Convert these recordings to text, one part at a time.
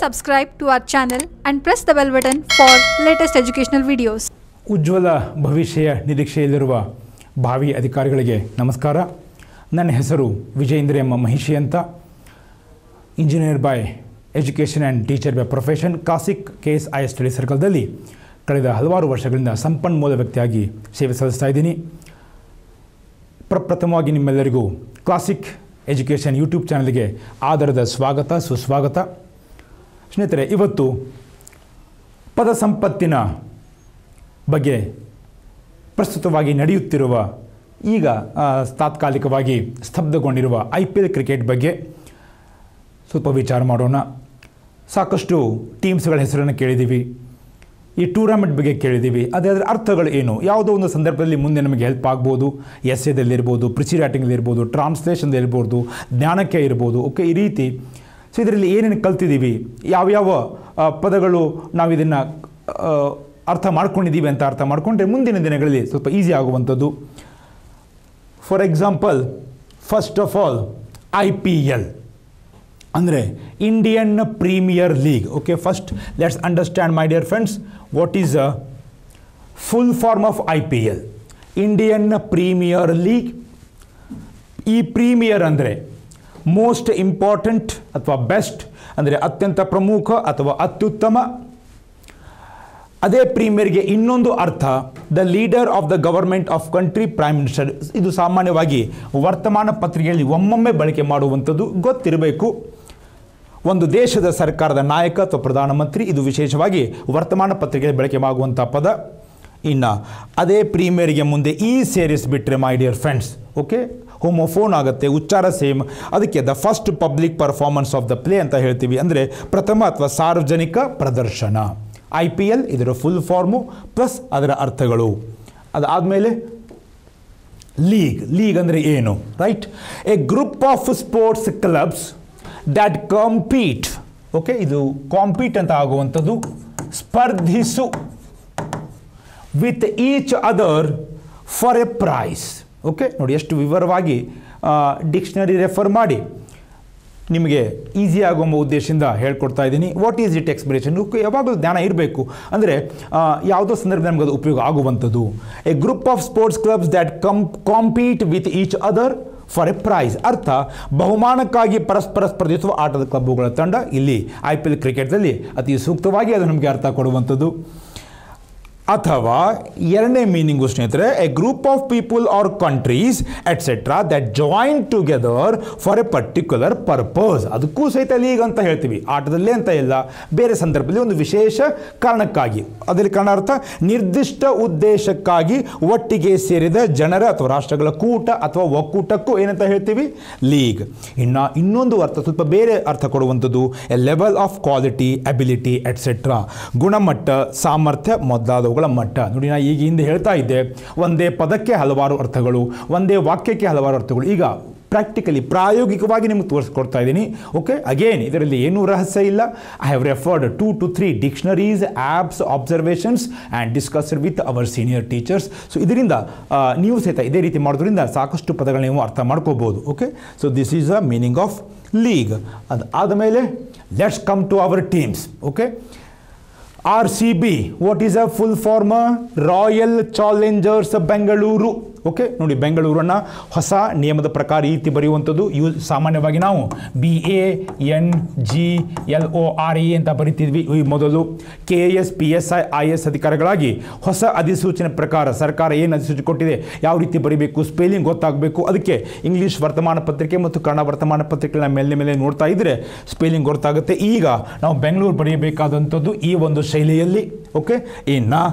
subscribe to our channel and press the bell button for latest educational videos. ಉಜ್ವಲ ಭವಿಷ್ಯ ನಿರೀಕ್ಷೆಯಲ್ಲಿರುವ ಭಾವಿ ಅಧಿಕಾರಿಗಳಿಗೆ ನಮಸ್ಕಾರ ನನ್ನ ಹೆಸರು ವಿಜಯೇಂದ್ರ ಎಂ ಮಹಿಷಿ ಅಂತ engineer by education and teacher by profession classic K S I S study ಸರ್ಕಲ್ದಲ್ಲಿ ಕಳೆದ ಹಲವಾರು ವರ್ಷಗಳಿಂದ ಸಂಪನ್ಮೂಲ ವ್ಯಕ್ತಿಯಾಗಿ ಸೇವೆ ಸಲ್ಲಿಸ್ತಾ ಇದ್ದೀನಿ ಪ್ರಪ್ರಥಮವಾಗಿ ನಿಮ್ಮೆಲ್ಲರಿಗೂ ಕ್ಲಾಸಿಕ್ ಎಜುಕೇಷನ್ ಯೂಟ್ಯೂಬ್ ಚಾನಲ್ಗೆ ಆಧಾರದ ಸ್ವಾಗತ ಸುಸ್ವಾಗತ ಸ್ನೇಹಿತರೆ ಇವತ್ತು ಪದ ಸಂಪತ್ತಿನ ಬಗ್ಗೆ ಪ್ರಸ್ತುತವಾಗಿ ನಡೆಯುತ್ತಿರುವ ಈಗ ಆ, ತಾತ್ಕಾಲಿಕವಾಗಿ ಸ್ತಬ್ಧಗೊಂಡಿರುವ ಐ ಪಿ ಎಲ್ ಕ್ರಿಕೆಟ್ ಬಗ್ಗೆ ಸ್ವಲ್ಪ ವಿಚಾರ ಮಾಡೋಣ ಸಾಕಷ್ಟು ಟೀಮ್ಸ್ಗಳ ಹೆಸರನ್ನು ಕೇಳಿದ್ದೀವಿ ಈ ಟೂರ್ನಮೆಂಟ್ ಬಗ್ಗೆ ಕೇಳಿದ್ದೀವಿ ಅದೇ ಅದರ ಅರ್ಥಗಳು ಏನು ಯಾವುದೋ ಒಂದು ಸಂದರ್ಭದಲ್ಲಿ ಮುಂದೆ ನಮಗೆ ಹೆಲ್ಪ್ ಆಗ್ಬೋದು ಎಸ್ ಎದಲ್ಲಿರ್ಬೋದು ಪ್ರಿಸಿ ರೈಟಿಂಗಲ್ಲಿರ್ಬೋದು ಟ್ರಾನ್ಸ್ಲೇಷನ್ದಲ್ಲಿರ್ಬೋದು ಜ್ಞಾನಕ್ಕೆ ಇರ್ಬೋದು ಓಕೆ ಈ ರೀತಿ ಸೊ ಇದರಲ್ಲಿ ಏನೇನು ಕಲ್ತಿದ್ದೀವಿ ಯಾವ್ಯಾವ ಆ, ಪದಗಳು ನಾವು ಇದನ್ನು ಅರ್ಥ ಮಾಡ್ಕೊಂಡಿದ್ದೀವಿ ಅಂತ ಅರ್ಥ ಮಾಡಿಕೊಂಡ್ರೆ ಮುಂದಿನ ದಿನಗಳಲ್ಲಿ ಸ್ವಲ್ಪ ಈಸಿ ಆಗುವಂಥದ್ದು for example first of all I P L ಅಂದರೆ Indian premier league okay first let's understand my dear friends what is a full form of I P L Indian premier league ಈ premier ಅಂದರೆ most important ಅಥವಾ best ಅಂದರೆ ಅತ್ಯಂತ ಪ್ರಮುಖ ಅಥವಾ ಅತ್ಯುತ್ತಮ ಅದೇ ಪ್ರೀಮಿಯರ್ಗೆ ಇನ್ನೊಂದು ಅರ್ಥ the leader of the government of country prime minister ಇದು ಸಾಮಾನ್ಯವಾಗಿ ವರ್ತಮಾನ ಪತ್ರಿಕೆಯಲ್ಲಿ ಒಮ್ಮೊಮ್ಮೆ ಬಳಕೆ ಮಾಡುವಂಥದ್ದು ಗೊತ್ತಿರಬೇಕು ಒಂದು ದೇಶದ ಸರ್ಕಾರದ ನಾಯಕ ಅಥವಾ ಪ್ರಧಾನಮಂತ್ರಿ ಇದು ವಿಶೇಷವಾಗಿ ವರ್ತಮಾನ ಪತ್ರಿಕೆಯಲ್ಲಿ ಬಳಕೆ ಆಗುವಂಥ ಪದ ಇನ್ನು ಅದೇ ಪ್ರೀಮಿಯರ್ಗೆ ಮುಂದೆ ಈ ಸೇರಿಸ್ಬಿಟ್ರೆ my dear friends okay homophone ಆಗುತ್ತೆ ಉಚ್ಚಾರ ಸೇಮ್ ಅದಕ್ಕೆ the first public performance of the play ಅಂತ ಹೇಳ್ತೀವಿ ಅಂದರೆ ಪ್ರಥಮ ಅಥವಾ ಸಾರ್ವಜನಿಕ ಪ್ರದರ್ಶನ ಐ ಪಿ ಎಲ್ ಇದರ ಫುಲ್ ಫಾರ್ಮು ಪ್ಲಸ್ ಅದರ ಅರ್ಥಗಳು ಅದಾದಮೇಲೆ ಲೀಗ್ ಲೀಗ್ ಅಂದರೆ ಏನು right a group of sports clubs that compete okay ಇದು ಕಾಂಪೀಟ್ ಅಂತ ಆಗುವಂಥದ್ದು ಸ್ಪರ್ಧಿಸು with each other for a prize okay ನೋಡಿ ಎಷ್ಟು ವಿವರವಾಗಿ ಡಿಕ್ಷನರಿ ರೆಫರ್ ಮಾಡಿ ನಿಮಗೆ ಈಸಿ ಆಗುವ ಉದ್ದೇಶದಿಂದ ಹೇಳ್ಕೊಡ್ತಾ ಇದ್ದೀನಿ ವಾಟ್ ಈಸ್ ಇಟ್ ಎಕ್ಸ್ಪ್ರೆಷನ್ ಯಾವಾಗಲೂ ಜ್ಞಾನ ಇರಬೇಕು ಅಂದರೆ ಯಾವುದೋ ಸಂದರ್ಭದಲ್ಲಿ ನಮಗೆ ಅದು ಉಪಯೋಗ ಆಗುವಂಥದ್ದು a group of sports clubs that ಕಂ compete with each other for a prize ಅರ್ಥ ಬಹುಮಾನಕ್ಕಾಗಿ ಪರಸ್ಪರ ಸ್ಪರ್ಧಿಸುವ ಆಟದ ಕ್ಲಬ್ಬುಗಳ ತಂಡ ಇಲ್ಲಿ ಐ ಪಿ ಎಲ್ ಕ್ರಿಕೆಟ್ನಲ್ಲಿ ಅತಿ ಸೂಕ್ತವಾಗಿ ಅದು ನಮಗೆ ಅರ್ಥ ಕೊಡುವಂಥದ್ದು ಅಥವಾ ಎರಡನೇ ಮೀನಿಂಗು ಸ್ನೇಹಿತರೆ a group of people or countries etcetera that join together for a particular purpose ಅದಕ್ಕೂ ಸಹಿತ ಲೀಗ್ ಅಂತ ಹೇಳ್ತೀವಿ ಆಟದಲ್ಲೇ ಅಂತ ಇಲ್ಲ ಬೇರೆ ಸಂದರ್ಭದಲ್ಲಿ ಒಂದು ವಿಶೇಷ ಕಾರಣಕ್ಕಾಗಿ ಅದರಲ್ಲಿ ಕಾರಣ ಅರ್ಥ ನಿರ್ದಿಷ್ಟ ಉದ್ದೇಶಕ್ಕಾಗಿ ಒಟ್ಟಿಗೆ ಸೇರಿದ ಜನರ ಅಥವಾ ರಾಷ್ಟ್ರಗಳ ಕೂಟ ಅಥವಾ ಒಕ್ಕೂಟಕ್ಕೂ ಏನಂತ ಹೇಳ್ತೀವಿ ಲೀಗ್ ಇನ್ನು ಇನ್ನೊಂದು ಅರ್ಥ ಸ್ವಲ್ಪ ಬೇರೆ ಅರ್ಥ ಕೊಡುವಂಥದ್ದು a level of quality ability etcetera ಗುಣಮಟ್ಟ ಸಾಮರ್ಥ್ಯ ಮೊದಲಾದವುಗಳ ಮಟ್ಟ ನೋಡಿ ನಾ ಈಗ ಹಿಂದೆ ಹೇಳ್ತಾ ಇದ್ದೆ ಒಂದೇ ಪದಕ್ಕೆ ಹಲವಾರು ಅರ್ಥಗಳು ಒಂದೇ ವಾಕ್ಯಕ್ಕೆ ಹಲವಾರು ಅರ್ಥಗಳು ಈಗ ಪ್ರಾಕ್ಟಿಕಲಿ ಪ್ರಾಯೋಗಿಕವಾಗಿ ನಿಮಗೆ ತೋರಿಸ್ಕೊಡ್ತಾ ಇದ್ದೀನಿ ಓಕೆ ಅಗೇನ್ ಇದರಲ್ಲಿ ಏನೂ ರಹಸ್ಯ ಇಲ್ಲ I have referred to two three dictionaries apps observations and discussed with our senior teachers so ಇದರಿಂದ ಆ, ನೀವು ಸಹಿತ ಇದೇ ರೀತಿ ಮಾಡೋದ್ರಿಂದ ಸಾಕಷ್ಟು ಪದಗಳನ್ನ ನೀವು ಅರ್ಥ ಮಾಡ್ಕೋಬೋದು okay so this is a meaning of league ಅದು ಆದಮೇಲೆ let's come to our teams okay R C B what is a full form royal challengers Bengaluru okay ನೋಡಿ ಬೆಂಗಳೂರನ್ನು ಹೊಸ ನಿಯಮದ ಪ್ರಕಾರ ಈ ರೀತಿ ಬರೆಯುವಂಥದ್ದು ಯೂ ಸಾಮಾನ್ಯವಾಗಿ ನಾವು B A N G L O R E ಅಂತ ಬರಿತಿದ್ವಿ ಈ ಮೊದಲು K S P S I I S ಅಧಿಕಾರಿಗಳಾಗಿ ಹೊಸ ಅಧಿಸೂಚನೆ ಪ್ರಕಾರ ಸರ್ಕಾರ ಏನು ಅಧಿಸೂಚನೆ ಕೊಟ್ಟಿದೆ ಯಾವ ರೀತಿ ಬರೀಬೇಕು ಸ್ಪೆಲ್ಲಿಂಗ್ ಗೊತ್ತಾಗಬೇಕು ಅದಕ್ಕೆ ಇಂಗ್ಲೀಷ್ ವರ್ತಮಾನ ಪತ್ರಿಕೆ ಮತ್ತು ಕನ್ನಡ ವರ್ತಮಾನ ಪತ್ರಿಕೆಗಳನ್ನ ಮೇಲೆ ಮೇಲೆ ನೋಡ್ತಾ ಇದ್ದರೆ ಸ್ಪೆಲ್ಲಿಂಗ್ ಗೊತ್ತಾಗುತ್ತೆ ಈಗ ನಾವು ಬೆಂಗಳೂರು ಬರೆಯಬೇಕಾದಂಥದ್ದು ಈ ಒಂದು ಶೈಲಿಯಲ್ಲಿ ಓಕೆ ಇನ್ನು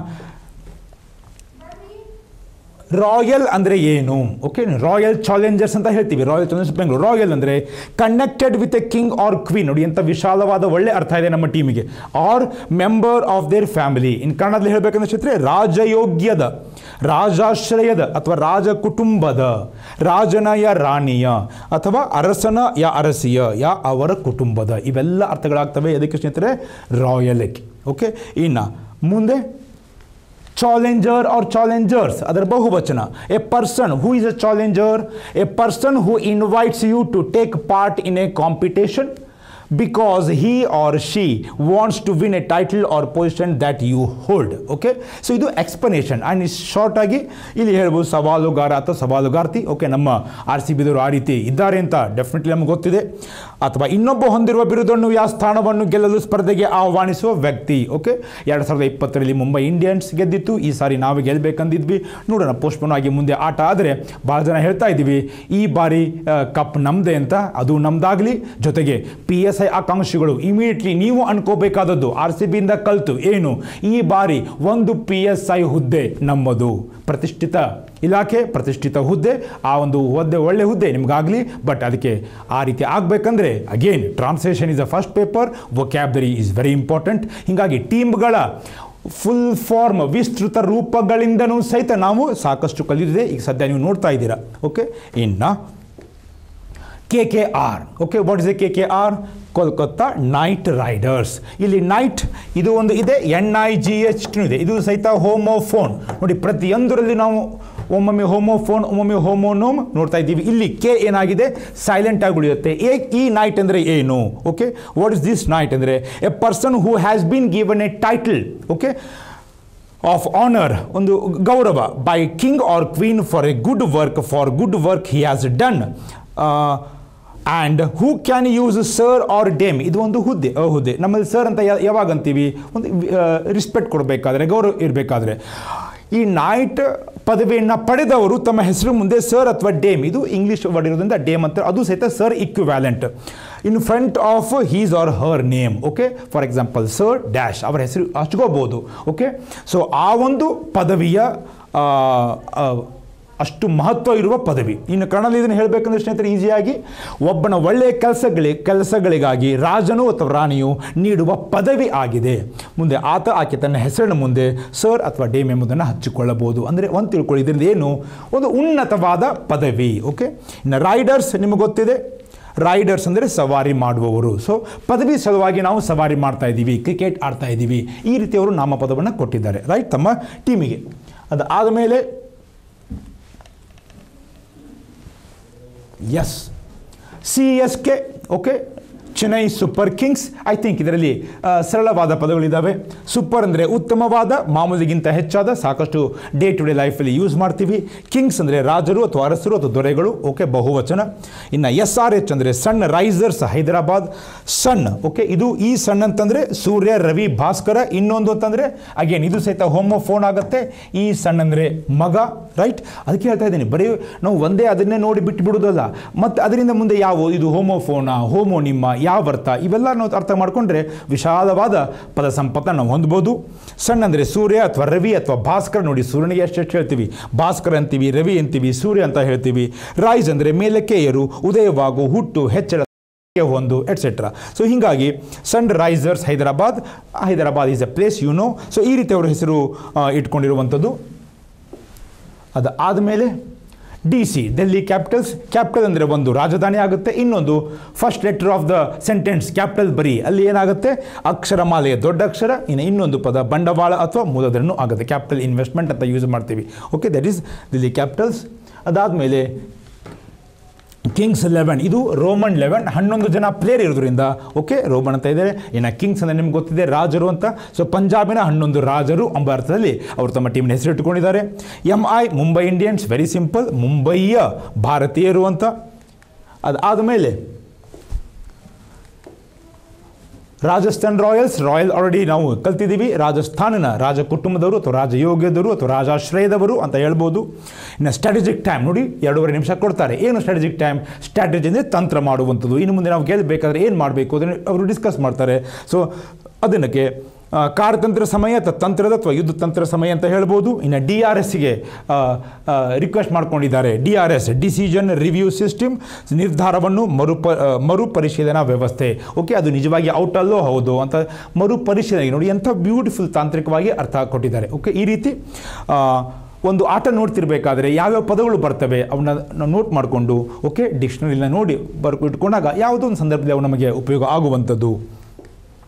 ರಾಯಲ್ ಅಂದರೆ ಏನು ಓಕೆ ರಾಯಲ್ ಚಾಲೆಂಜರ್ಸ್ ಅಂತ ಹೇಳ್ತೀವಿ ರಾಯಲ್ ಚಾಲೆಂಜರ್ಸ್ ಬೆಂಗಳೂರು ರಾಯಲ್ ಅಂದರೆ connected with a king or queen ನೋಡಿ ಎಂಥ ವಿಶಾಲವಾದ ಒಳ್ಳೆ ಅರ್ಥ ಇದೆ ನಮ್ಮ ಟೀಮಿಗೆ or member of their family in ಕನ್ನಡದಲ್ಲಿ ಹೇಳಬೇಕಂದ್ರೆ ಚಿತ್ರ ರಾಜಯೋಗ್ಯದ ರಾಜಾಶ್ರಯದ ಅಥವಾ ರಾಜ ಕುಟುಂಬದ ರಾಜನ ಯ ರಾಣಿಯ ಅಥವಾ ಅರಸನ ಯ ಅರಸಿಯ ಯ ಅವರ ಕುಟುಂಬದ ಇವೆಲ್ಲ ಅರ್ಥಗಳಾಗ್ತವೆ ಅದಕ್ಕೆ ಸ್ನೇಹಿತರೆ ರಾಯಲ್ ಓಕೆ ಇನ್ನು ಮುಂದೆ ಚಾಲೆಂಜರ್ ಆರ್ ಚಾಲೆಂಜರ್ಸ್ ಅದರ ಬಹುವಚನ a person who is a challenger a person who invites you to take part in a competition because he or she wants to win a title or position that you hold okay so ಇದು explanation and is short ಆಗಿ ಇಲ್ಲಿ ಹೇಳ್ಬೋದು ಸವಾಲುಗಾರ ಅಥವಾ ಸವಾಲುಗಾರ್ತಿ okay ನಮ್ಮ R C ಬಿದವರು ಆ ರೀತಿ ಇದ್ದಾರೆ ಅಂತ ಡೆಫಿನೆಟ್ಲಿ ನಮ್ಗೆ ಗೊತ್ತಿದೆ ಅಥವಾ ಇನ್ನೊಬ್ಬ ಹೊಂದಿರುವ ಬಿರುದನ್ನು ಯಾವ ಸ್ಥಾನವನ್ನು ಗೆಲ್ಲಲು ಸ್ಪರ್ಧೆಗೆ ಆಹ್ವಾನಿಸುವ ವ್ಯಕ್ತಿ ಓಕೆ ಎರಡು ಸಾವಿರದ ಇಪ್ಪತ್ತರಲ್ಲಿ ಮುಂಬೈ ಇಂಡಿಯನ್ಸ್ ಗೆದ್ದಿತ್ತು ಈ ಸಾರಿ ನಾವೇ ಗೆಲ್ಲಬೇಕಂದಿದ್ವಿ ನೋಡೋಣ ಪೋಸ್ಟ್ಪೋನ್ ಆಗಿ ಮುಂದೆ ಆಟ ಆದರೆ ಭಾಳ ಜನ ಹೇಳ್ತಾ ಇದ್ದೀವಿ ಈ ಬಾರಿ ಆ, ಕಪ್ ನಮ್ಮದೇ ಅಂತ ಅದು ನಮ್ದಾಗಲಿ ಜೊತೆಗೆ ಪಿ ಎಸ್ ಐ ಆಕಾಂಕ್ಷಿಗಳು ಇಮಿಡಿಯೇಟ್ಲಿ ನೀವು ಅನ್ಕೋಬೇಕಾದದ್ದು ಆರ್ ಸಿ ಬಿಯಿಂದ ಕಲಿತು ಏನು ಈ ಬಾರಿ ಒಂದು ಪಿ ಎಸ್ ಐ ಹುದ್ದೆ ನಮ್ಮದು ಪ್ರತಿಷ್ಠಿತ ಇಲಾಖೆ ಪ್ರತಿಷ್ಠಿತ ಹುದ್ದೆ ಆ ಒಂದು ಹುದ್ದೆ ಒಳ್ಳೆ ಹುದ್ದೆ ನಿಮಗಾಗಲಿ ಬಟ್ ಅದಕ್ಕೆ ಆ ರೀತಿ ಆಗಬೇಕಂದ್ರೆ again translation is a first paper vocabulary is very important ಹೀಗಾಗಿ ಟೀಮ್ಗಳ ಫುಲ್ ಫಾರ್ಮ್ ವಿಸ್ತೃತ ರೂಪಗಳಿಂದನೂ ಸಹಿತ ನಾವು ಸಾಕಷ್ಟು ಕಲಿದಿದೆ ಈಗ ಸದ್ಯ ನೀವು ನೋಡ್ತಾ ಇದ್ದೀರಾ ಓಕೆ ಇನ್ನು K K R okay what is a K K R Kolkata knight riders ಇಲ್ಲಿ ನೈಟ್ ಇದು ಒಂದು ಇದೆ ಎನ್ ಐ ಜಿ ಎಚ್ ಇದೆ ಇದು ಸಹಿತ ಹೋಮೋಫೋನ್ ನೋಡಿ ಪ್ರತಿಯೊಂದರಲ್ಲಿ ನಾವು ಒಮ್ಮೊಮ್ಮೆ ಹೋಮೋಫೋನ್ ಒಮ್ಮೊಮ್ಮೆ ಹೋಮೋನೋಮ್ ನೋಡ್ತಾ ಇದ್ದೀವಿ ಇಲ್ಲಿ ಕೆ ಏನಾಗಿದೆ ಸೈಲೆಂಟ್ ಆಗಿ ಉಳಿಯುತ್ತೆ ಏ ಈ ನೈಟ್ ಅಂದರೆ ಏನು okay what is this knight ಅಂದರೆ a person who has been given a title okay of honour ಒಂದು ಗೌರವ by king or queen for a good work for good work he has done and who can use sir or dame ಇದು ಒಂದು ಹುದ್ದೆ ಅ ಹುದ್ದೆ ನಮ್ಮಲ್ಲಿ sir ಅಂತ ಯಾ- ಯಾವಾಗ ಅಂತೀವಿ ಒಂದು ರಿಸ್ಪೆಕ್ಟ್ ಕೊಡಬೇಕಾದ್ರೆ ಗೌರವ ಇರಬೇಕಾದ್ರೆ ಈ ನೈಟ್ ಪದವಿಯನ್ನು ಪಡೆದವರು ತಮ್ಮ ಹೆಸರು ಮುಂದೆ ಸರ್ ಅಥವಾ ಡೇಮ್ ಇದು ಇಂಗ್ಲೀಷ್ ವರ್ಡ್ ಇರೋದ್ರಿಂದ ಡೇಮ್ ಅಂತ ಅದು ಸಹಿತ sir equivalent in front of his or her name okay for example sir dash ಅವರ ಹೆಸರು ಹಚ್ಕೋಬೋದು ಓಕೆ ಸೊ ಆ ಒಂದು ಪದವಿಯ ಆ, ಆ, ಅಷ್ಟು ಮಹತ್ವ ಇರುವ ಪದವಿ ಇನ್ನು ಕನ್ನಡದಲ್ಲಿ ಇದನ್ನು ಹೇಳಬೇಕಂದ್ರೆ ಸ್ನೇಹಿತರೆ ಈಸಿಯಾಗಿ ಒಬ್ಬನ ಒಳ್ಳೆಯ ಕೆಲಸಗಳಿ ಕೆಲಸಗಳಿಗಾಗಿ ರಾಜನು ಅಥವಾ ರಾಣಿಯು ನೀಡುವ ಪದವಿ ಆಗಿದೆ ಮುಂದೆ ಆತ ಆಕೆ ತನ್ನ ಹೆಸರಿನ ಮುಂದೆ ಸರ್ ಅಥವಾ ಡೇಮ್ ಎಂಬುದನ್ನು ಹಚ್ಚಿಕೊಳ್ಳಬಹುದು ಅಂದರೆ ಒಂದು ತಿಳ್ಕೊಳ್ಳಿ ಇದರಿಂದ ಏನು ಒಂದು ಉನ್ನತವಾದ ಪದವಿ ಓಕೆ ಇನ್ನು ರೈಡರ್ಸ್ ನಿಮಗೆ ಗೊತ್ತಿದೆ ರೈಡರ್ಸ್ ಅಂದರೆ ಸವಾರಿ ಮಾಡುವವರು ಸೊ ಪದವಿ ಸಲುವಾಗಿ ನಾವು ಸವಾರಿ ಮಾಡ್ತಾ ಇದ್ದೀವಿ ಕ್ರಿಕೆಟ್ ಆಡ್ತಾ ಇದ್ದೀವಿ ಈ ರೀತಿಯವರು ನಾಮಪದವನ್ನು ಕೊಟ್ಟಿದ್ದಾರೆ ರೈಟ್ ತಮ್ಮ ಟೀಮಿಗೆ ಅದು ಆದಮೇಲೆ S C S K okay Chennai super kings I think ಇದರಲ್ಲಿ ಆ, ಸರಳವಾದ ಪದಗಳಿದ್ದಾವೆ ಸೂಪರ್ ಅಂದರೆ ಉತ್ತಮವಾದ ಮಾಮೂಲಿಗಿಂತ ಹೆಚ್ಚಾದ ಸಾಕಷ್ಟು ಡೇ ಟು ಡೇ ಲೈಫಲ್ಲಿ ಯೂಸ್ ಮಾಡ್ತೀವಿ ಕಿಂಗ್ಸ್ ಅಂದರೆ ರಾಜರು ಅಥವಾ ಅರಸರು ಅಥವಾ ದೊರೆಗಳು ಓಕೆ ಬಹುವಚನ ಇನ್ನು ಎಸ್ ಆರ್ ಎಚ್ ಅಂದರೆ sun risers Hyderabad sun okay ಇದು ಈ ಸನ್ ಅಂತಂದರೆ ಸೂರ್ಯ ರವಿ ಭಾಸ್ಕರ ಇನ್ನೊಂದು ಅಂತಂದರೆ ಅಗೇನ್ ಇದು ಸಹಿತ ಹೋಮೋಫೋನ್ ಆಗುತ್ತೆ ಈ ಸನ್ ಅಂದರೆ ಮಗ ರೈಟ್ ಅದಕ್ಕೆ ಹೇಳ್ತಾ ಇದ್ದೀನಿ ಬರೀ ನಾವು ಒಂದೇ ಅದನ್ನೇ ನೋಡಿ ಬಿಟ್ಟು ಬಿಡೋದಲ್ಲ ಮತ್ತು ಅದರಿಂದ ಮುಂದೆ ಯಾವ ಇದು ಹೋಮೋಫೋನ ಹೋಮೋನಿಮ್ಮ ಯಾವ ಅರ್ಥ ಇವೆಲ್ಲ ನಾವು ಅರ್ಥ ಮಾಡಿಕೊಂಡ್ರೆ ವಿಶಾಲವಾದ ಪದ ಸಂಪತ್ತನ್ನು ನಾವು ಹೊಂದ್ಬೋದು ಸಣ್ಣ ಅಂದರೆ ಸೂರ್ಯ ಅಥವಾ ರವಿ ಅಥವಾ ಭಾಸ್ಕರ ನೋಡಿ ಸೂರ್ಯನಿಗೆ ಎಷ್ಟೆಷ್ಟು ಹೇಳ್ತೀವಿ ಭಾಸ್ಕರ ಅಂತೀವಿ ರವಿ ಅಂತೀವಿ ಸೂರ್ಯ ಅಂತ ಹೇಳ್ತೀವಿ ರೈಸ್ ಅಂದರೆ ಮೇಲಕ್ಕೆ ಏರು ಉದಯವಾಗು ಹುಟ್ಟು ಹೆಚ್ಚಳ ಒಂದು ಎಟ್ಸೆಟ್ರಾ ಸೊ ಹೀಗಾಗಿ sun risers Hyderabad Hyderabad is a place you know so ಈ ರೀತಿ ಅವರ ಹೆಸರು ಆ, ಇಟ್ಕೊಂಡಿರುವಂಥದ್ದು ಅದು ಆದಮೇಲೆ D C Delhi capitals capital ಅಂದರೆ ಒಂದು ರಾಜಧಾನಿ ಆಗುತ್ತೆ ಇನ್ನೊಂದು first letter of the sentence capital ಬರೀ ಅಲ್ಲಿ ಏನಾಗುತ್ತೆ ಅಕ್ಷರಮಾಲೆಯ ದೊಡ್ಡ ಅಕ್ಷರ ಇನ್ನು ಇನ್ನೊಂದು ಪದ ಬಂಡವಾಳ ಅಥವಾ ಮೂಲಧನೂ ಆಗುತ್ತೆ ಕ್ಯಾಪಿಟಲ್ ಇನ್ವೆಸ್ಟ್ಮೆಂಟ್ ಅಂತ ಯೂಸ್ ಮಾಡ್ತೀವಿ okay that is Delhi capitals ಅದಾದಮೇಲೆ ಕಿಂಗ್ಸ್ ಲೆವೆನ್ ಇದು ರೋಮನ್ ಲೆವೆನ್ ಹನ್ನೊಂದು ಜನ ಪ್ಲೇಯರ್ ಇರೋದ್ರಿಂದ ಓಕೆ ರೋಮನ್ ಅಂತ ಇದ್ದಾರೆ ಇನ್ನು ಕಿಂಗ್ಸ್ ಅಂದರೆ ನಿಮ್ಗೆ ಗೊತ್ತಿದೆ ರಾಜರು ಅಂತ ಸೊ ಪಂಜಾಬಿನ ಹನ್ನೊಂದು ರಾಜರು ಎಂಬ ಅರ್ಥದಲ್ಲಿ ಅವರು ತಮ್ಮ ಟೀಮ್ನ ಹೆಸರು ಇಟ್ಟುಕೊಂಡಿದ್ದಾರೆ M I Mumbai Indians very simple ಮುಂಬೈಯ ಭಾರತೀಯರು ಅಂತ ಅದಾದಮೇಲೆ ರಾಜಸ್ಥಾನ್ ರಾಯಲ್ಸ್ ರಾಯಲ್ ಆಲ್ರೆಡಿ ನಾವು ಕಲ್ತಿದ್ದೀವಿ ರಾಜಸ್ಥಾನನ ರಾಜ ಕುಟುಂಬದವರು ಅಥವಾ ರಾಜಯೋಗ್ಯದವರು ಅಥವಾ ರಾಜಾಶ್ರಯದವರು ಅಂತ ಹೇಳ್ಬೋದು ಇನ್ನು ಸ್ಟ್ರಾಟಜಿಕ್ ಟೈಮ್ ನೋಡಿ ಎರಡೂವರೆ ನಿಮಿಷ ಕೊಡ್ತಾರೆ ಏನು ಸ್ಟ್ರಾಟಜಿಕ್ ಟೈಮ್ ಸ್ಟ್ರಾಟಜಿ ಅಂದರೆ ತಂತ್ರ ಮಾಡುವಂಥದ್ದು ಇನ್ನು ಮುಂದೆ ನಾವು ಗೆಲ್ಲಬೇಕಾದ್ರೆ ಏನು ಮಾಡಬೇಕು ಅದನ್ನು ಅವರು ಡಿಸ್ಕಸ್ ಮಾಡ್ತಾರೆ ಸೊ ಅದನ್ನಕ್ಕೆ ಆ, ಕಾರ್ಯತಂತ್ರ ಸಮಯ ಅಥವಾ ತಂತ್ರದ ಅಥವಾ ಯುದ್ಧ ತಂತ್ರ ಸಮಯ ಅಂತ ಹೇಳ್ಬೋದು ಇನ್ನು ಡಿ ಆರ್ ಎಸ್ಗೆ ರಿಕ್ವೆಸ್ಟ್ ಮಾಡ್ಕೊಂಡಿದ್ದಾರೆ D R S decision review system ನಿರ್ಧಾರವನ್ನು ಮರುಪ ಆ, ಮರುಪರಿಶೀಲನಾ ವ್ಯವಸ್ಥೆ ಓಕೆ ಅದು ನಿಜವಾಗಿ ಔಟಲ್ಲೋ ಹೌದು ಅಂತ ಮರುಪರಿಶೀಲನೆ ನೋಡಿ ಎಂಥ ಬ್ಯೂಟಿಫುಲ್ ತಾಂತ್ರಿಕವಾಗಿ ಅರ್ಥ ಕೊಟ್ಟಿದ್ದಾರೆ ಓಕೆ ಈ ರೀತಿ ಆ, ಒಂದು ಆಟ ನೋಡ್ತಿರ್ಬೇಕಾದ್ರೆ ಯಾವ್ಯಾವ ಪದಗಳು ಬರ್ತವೆ ಅವನ್ನ ನಾವು ನೋಟ್ ಮಾಡಿಕೊಂಡು ಓಕೆ ಡಿಕ್ಷನರಿನ ನೋಡಿ ಬರ್ಕು ಇಟ್ಕೊಂಡಾಗ ಯಾವುದೋ ಒಂದು ಸಂದರ್ಭದಲ್ಲಿ ಅವು ನಮಗೆ ಉಪಯೋಗ ಆಗುವಂಥದ್ದು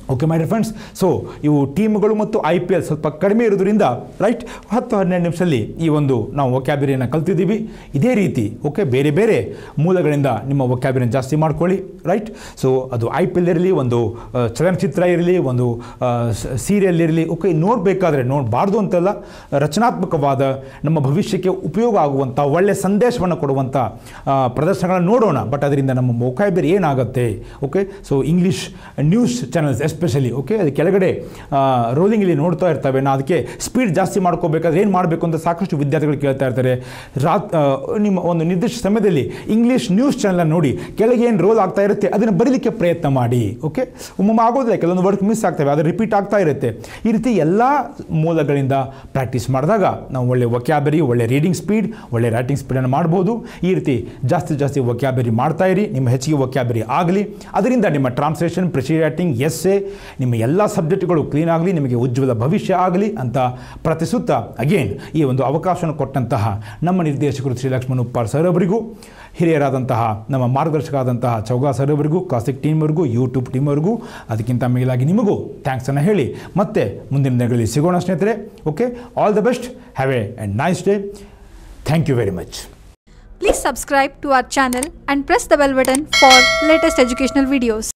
ಓಕೆ ಮೈ ಫ್ರೆಂಡ್ಸ್ ಸೊ ಇವು ಟೀಮ್ಗಳು ಮತ್ತು ಐ ಪಿ ಎಲ್ ಸ್ವಲ್ಪ ಕಡಿಮೆ ಇರೋದ್ರಿಂದ ರೈಟ್ ಹತ್ತು ಹನ್ನೆರಡು ನಿಮಿಷದಲ್ಲಿ ಈ ಒಂದು ನಾವು ವೊಕ್ಯಾಬರಿಯನ್ನು ಕಲ್ತಿದ್ದೀವಿ ಇದೇ ರೀತಿ ಓಕೆ ಬೇರೆ ಬೇರೆ ಮೂಲಗಳಿಂದ ನಿಮ್ಮ ವೊಕ್ಯಾಬರಿಯನ್ನು ಜಾಸ್ತಿ ಮಾಡ್ಕೊಳ್ಳಿ ರೈಟ್ ಸೊ ಅದು ಐ ಪಿ ಎಲ್ ಇರಲಿ ಒಂದು ಆ, ಚಲನಚಿತ್ರ ಇರಲಿ ಒಂದು ಸೀರಿಯಲ್ ಇರಲಿ ಓಕೆ ನೋಡಬೇಕಾದ್ರೆ ನೋಡಬಾರ್ದು ಅಂತಲ್ಲ ರಚನಾತ್ಮಕವಾದ ನಮ್ಮ ಭವಿಷ್ಯಕ್ಕೆ ಉಪಯೋಗ ಆಗುವಂಥ ಒಳ್ಳೆಯ ಸಂದೇಶವನ್ನು ಕೊಡುವಂಥ ಆ, ಪ್ರದರ್ಶನಗಳನ್ನು ನೋಡೋಣ ಬಟ್ ಅದರಿಂದ ನಮ್ಮ ವೊಕ್ಯಾಬರಿ ಏನಾಗುತ್ತೆ okay so English news channels especially okay ಅದು ಕೆಳಗಡೆ ರೋಲಿಂಗಲ್ಲಿ ನೋಡ್ತಾ ಇರ್ತವೆ ನಾ ಅದಕ್ಕೆ ಸ್ಪೀಡ್ ಜಾಸ್ತಿ ಮಾಡ್ಕೋಬೇಕಾದ್ರೆ ಏನು ಮಾಡಬೇಕು ಅಂತ ಸಾಕಷ್ಟು ವಿದ್ಯಾರ್ಥಿಗಳು ಕೇಳ್ತಾ ಇರ್ತಾರೆ ರಾತ್ ಆ, ನಿಮ್ಮ ಒಂದು ನಿರ್ದಿಷ್ಟ ಸಮಯದಲ್ಲಿ ಇಂಗ್ಲೀಷ್ ನ್ಯೂಸ್ ಚಾನಲ್ ನೋಡಿ ಕೆಳಗೆ ಏನು ರೋಲ್ ಆಗ್ತಾ ಇರುತ್ತೆ ಅದನ್ನು ಬರೀಲಿಕ್ಕೆ ಪ್ರಯತ್ನ ಮಾಡಿ ಓಕೆ ಒಮ್ಮೊಮ್ಮೆ ಆಗೋದಿಲ್ಲ ಕೆಲವೊಂದು ವರ್ಕ್ ಮಿಸ್ ಆಗ್ತವೆ ಅದು ರಿಪೀಟ್ ಆಗ್ತಾ ಇರುತ್ತೆ ಈ ರೀತಿ ಎಲ್ಲ ಮೂಲಗಳಿಂದ ಪ್ರಾಕ್ಟೀಸ್ ಮಾಡಿದಾಗ ನಾವು ಒಳ್ಳೆ ವೊಕ್ಯಾಬರಿ ಒಳ್ಳೆ ರೀಡಿಂಗ್ ಸ್ಪೀಡ್ ಒಳ್ಳೆ ರೈಟಿಂಗ್ ಸ್ಪೀಡನ್ನು ಮಾಡ್ಬೋದು ಈ ರೀತಿ ಜಾಸ್ತಿ ಜಾಸ್ತಿ ವೊಕ್ಯಾಬರಿ ಮಾಡ್ತಾ ಇರಿ ನಿಮ್ಮ ಹೆಚ್ಚಿಗೆ ವೊಕ್ಯಾಬರಿ ಆಗಲಿ ಅದರಿಂದ ನಿಮ್ಮ translation precis writing essay ನಿಮ್ಮ ಎಲ್ಲ ಸಬ್ಜೆಕ್ಟ್ಗಳು ಕ್ಲೀನ್ ಆಗಲಿ ನಿಮಗೆ ಉಜ್ವಲ ಭವಿಷ್ಯ ಆಗಲಿ ಅಂತ ಪ್ರತಿಸುತ್ತಾ ಅಗೇನ್ ಈ ಒಂದು ಅವಕಾಶವನ್ನು ಕೊಟ್ಟಂತಹ ನಮ್ಮ ನಿರ್ದೇಶಕರು ಶ್ರೀ ಲಕ್ಷ್ಮಣ್ ಉಪ್ಪಾರ್ ಸರ್ ಅವರಿಗೂ ಹಿರಿಯರಾದಂತಹ ನಮ್ಮ ಮಾರ್ಗದರ್ಶಕರಾದಂತಹ ಚೌಗಾ ಸರ್ ಅವರಿಗೂ ಕ್ಲಾಸಿಕ್ ಟೀಮ್ವರೆಗೂ ಯೂಟ್ಯೂಬ್ ಟೀಮ್ವರೆಗೂ ಅದಕ್ಕಿಂತ ಮೇಲಾಗಿ ನಿಮಗೂ ಥ್ಯಾಂಕ್ಸನ್ನು ಹೇಳಿ ಮತ್ತೆ ಮುಂದಿನ ದಿನಗಳಲ್ಲಿ ಸಿಗೋಣ ಸ್ನೇಹಿತರೆ okay all the best have a and nice day thank you very much Please subscribe to our channel and press the bell button for latest educational videos.